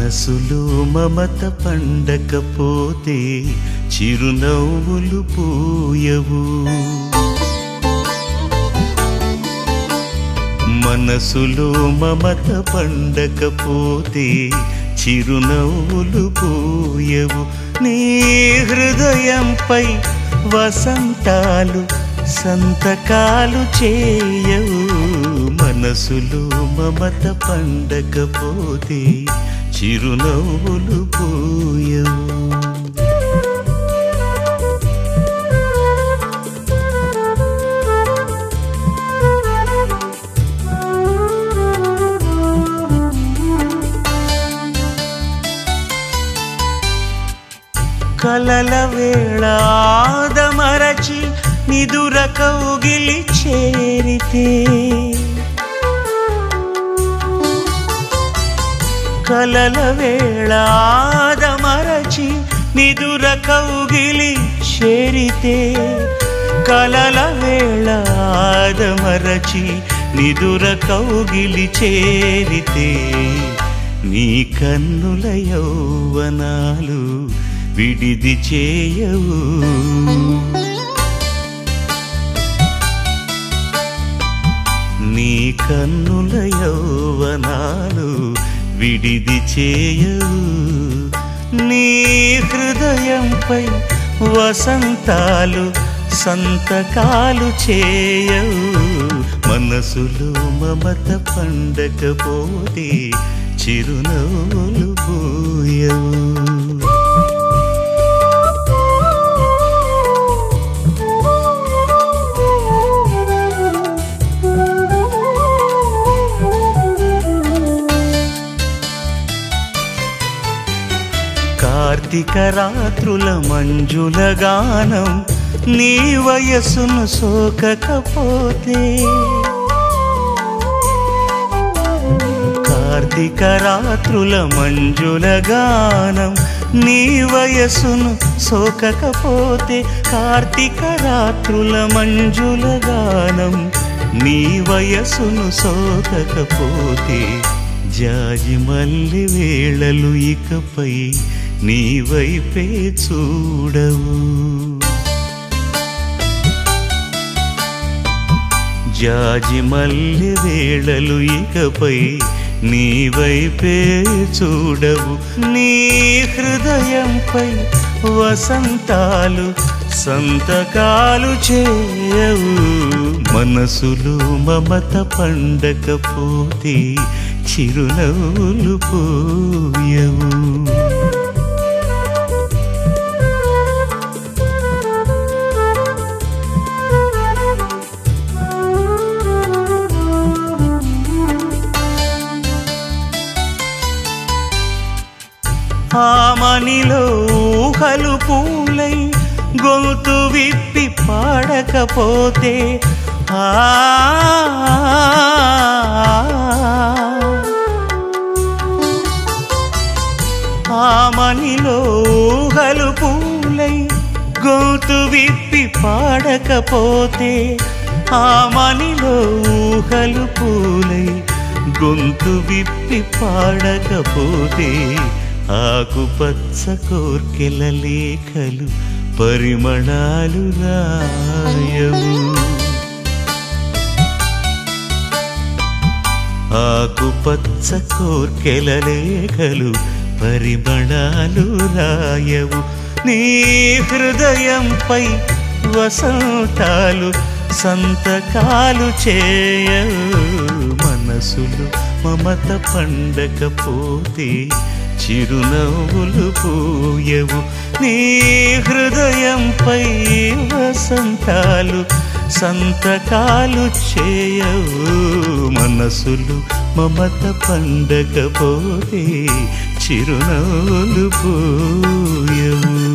మనసులో మమత పండకపోతే చిరునవ్వులు పూయవు మనసులో మమత పండకపోతే చిరునవ్వులు పూయవు నీ హృదయంపై వసంతాలు సంతకాలు చేయవు మనసులో మమత పండకపోతే చిరునవ్వులు పూయవు కలల వేళ ఆదమరచి నిదుర కౌగిలి చేరితే కలల వేళ ఆదమరచి నిదుర కౌగిలి చేరితే కలల వేళ ఆదమరచి నిదుర కౌగిలి చేరితే నీ కన్నుల యౌవనాలు విడిది చేయవు నీ కన్నుల యౌవనాలు విడిది చేయవు నీ హృదయంపై వసంతాలు సంతకాలు చేయవు మనసులో మమత పండకపోతే చిరునవ్వులు పోయవు కార్తీక రాత్రుల మంజుల గానం నీ వయస్సును సోకకపోతే కార్తీక రాత్రుల మంజుల గానం నీ వయస్సును సోకకపోతే కార్తీక రాత్రుల మంజుల గానం నీ వయస్సును సోకకపోతే జాజి మల్లి వేళలు ఇకపై నీ వైపే చూడవు జాజి మల్లి వేళలు ఇకపై నీ వైపే చూడవు నీ హృదయంపై వసంతాలు సంతకాలు చేయవు మనసులో మమత పండకపోతే చిరునవ్వులు పోయవు ఆమనిలో ఊహలు పూలై గొంతు విప్పి పాడకపోతే ఆ ఆమనిలో ఊహలు పూలై గొంతు విప్పి పాడకపోతే ఆమనిలో ఊహలు పూలై గొంతు విప్పి పాడకపోతే ఆకుపచ్చ కోర్కెల లేఖలు పరిమళాలు రాయవు ఆకుపచ్చ కోర్కెల లేఖలు పరిమళాలు రాయవు నీ హృదయంపై వసంతాలు సంతకాలు చేయవు మనసులు మమత పండకపోతే చిరునవ్వులు పూయవు నీ హృదయంపై వసంతాలు సంతకాలు చేయవు మనసులు మమత పండకపోతే చిరునవ్వులు పూయవు